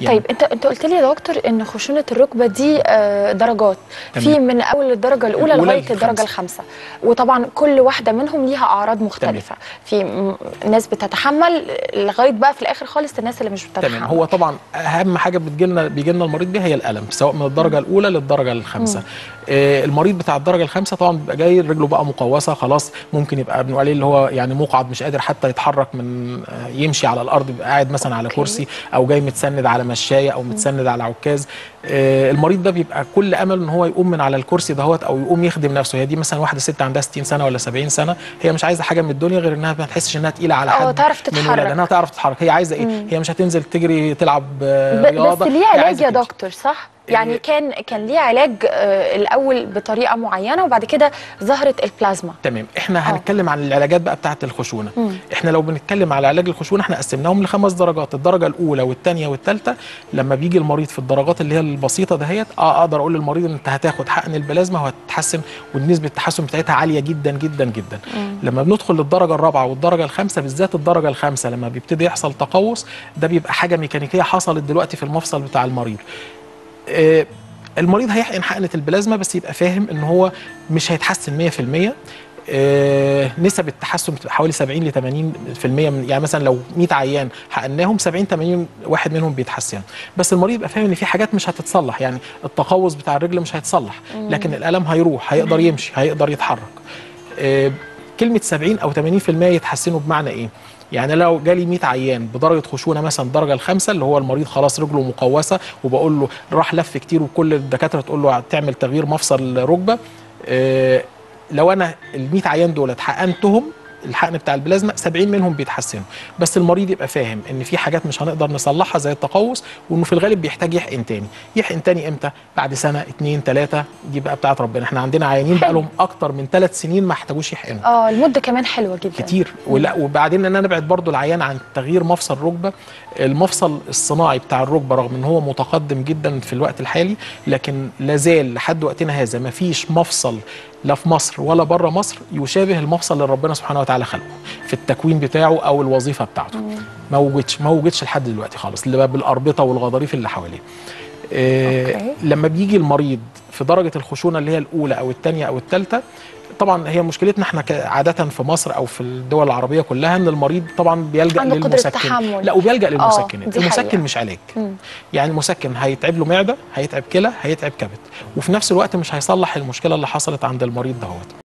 طيب انت انت قلت لي يا دكتور ان خشونه الركبه دي آه، درجات تمام. في من اول الدرجه الاولى الأولى لغايه الدرجه للخامسة. الخامسه وطبعا كل واحده منهم ليها اعراض مختلفه في م- ناس بتتحمل لغايه بقى في الاخر خالص الناس اللي مش بتتحمل تمام هو طبعا اهم حاجه بتجي لنا بيجي لنا المريض بيها هي الالم سواء من الدرجه الاولى للدرجه الخامسه آه المريض بتاع الدرجه الخامسه طبعا بيبقى جاي رجله بقى مقوسه خلاص ممكن يبقى بنقول عليه اللي هو يعني مقعد مش قادر حتى يتحرك من آه يمشي على الارض يبقى قاعد مثلا على أوكي. كرسي او جاي متسند على مشايه او متسند على عكاز آه المريض ده بيبقى كل امل ان هو يقوم من على الكرسي دهوت او يقوم يخدم نفسه هي دي مثلا واحده ست عندها 60 سنه ولا 70 سنه هي مش عايزه حاجه من الدنيا غير انها ما تحسش انها تقيله على اه، حد تعرف من تتحرك. ولادها انها تعرف تتحرك هي عايزه ايه هي مش هتنزل تجري تلعب آه، ب- رياضه بس ليه هي علاج عايزة يا تمشي. دكتور صح؟ يعني إيه. كان كان ليه علاج آه، الاول بطريقه معينه وبعد كده ظهرت البلازما تمام احنا هنتكلم عن العلاجات بقى بتاعه الخشونه احنا لو بنتكلم على علاج الخشونه احنا قسمناهم لخمس درجات الدرجه الاولى والثانيه والثالثه لما بيجي المريض في الدرجات اللي هي البسيطه دهيت اه اقدر اقول للمريض ان انت هتاخد حقن البلازما وهتتحسن ونسبه التحسن بتاعتها عاليه جدا جدا جدا لما بندخل للدرجه الرابعه والدرجه الخامسه بالذات الدرجه الخامسه لما بيبتدي يحصل تقوس ده بيبقى حاجه ميكانيكيه حصلت دلوقتي في المفصل بتاع المريض آه، المريض هيحقن حقنه البلازما بس يبقى فاهم ان هو مش هيتحسن 100% آه، نسب التحسن بتبقى حوالي 70 ل 80% من يعني مثلا لو 100 عيان حقناهم 70 80 واحد منهم بيتحسن بس المريض يبقى فاهم ان في حاجات مش هتتصلح يعني التقوس بتاع الرجل مش هيتصلح لكن الالم هيروح هيقدر يمشي هيقدر يتحرك آه، كلمه 70 او 80% يتحسنوا بمعنى ايه يعني لو جالي 100 عيان بدرجه خشونه مثلا الدرجه الخامسه اللي هو المريض خلاص رجله مقوسه وبقول له راح لف كتير وكل الدكاتره تقول له تعمل تغيير مفصل ركبه آه، لو انا ال 100 عيان دول حقنتهم الحقن بتاع البلازما 70 منهم بيتحسنوا بس المريض يبقى فاهم ان في حاجات مش هنقدر نصلحها زي التقوس وانه في الغالب بيحتاج يحقن تاني يحقن تاني امتى بعد سنه اتنين تلاته دي بقى بتاعت ربنا احنا عندنا عيانين بقى لهم اكتر من ثلاث سنين ما احتاجوش يحقنوا اه المده كمان حلوه جدا كتير ولا وبعدين ان انا ابعد برضو العيان عن تغيير مفصل ركبه المفصل الصناعي بتاع الركبه رغم ان هو متقدم جدا في الوقت الحالي لكن لازال لحد وقتنا هذا ما فيش مفصل لا في مصر ولا بره مصر يشابه المفصل اللي ربنا سبحانه وتعالى خلقه في التكوين بتاعه او الوظيفه بتاعته ما وجدش ما وجدش لحد دلوقتي خالص اللي بقى بالاربطه والغضاريف اللي حواليه آه أوكي. لما بيجي المريض في درجه الخشونه اللي هي الاولى او الثانيه او الثالثه طبعا هي مشكلتنا احنا ك- عاده في مصر او في الدول العربيه كلها ان المريض طبعا بيلجا عنده قدرة للمسكن تحمل. لا وبيلجا آه، للمسكن دي المسكن حقيقة. مش علاج يعني المسكن هيتعب له معده هيتعب كلى هيتعب كبد وفي نفس الوقت مش هيصلح المشكله اللي حصلت عند المريض دهوت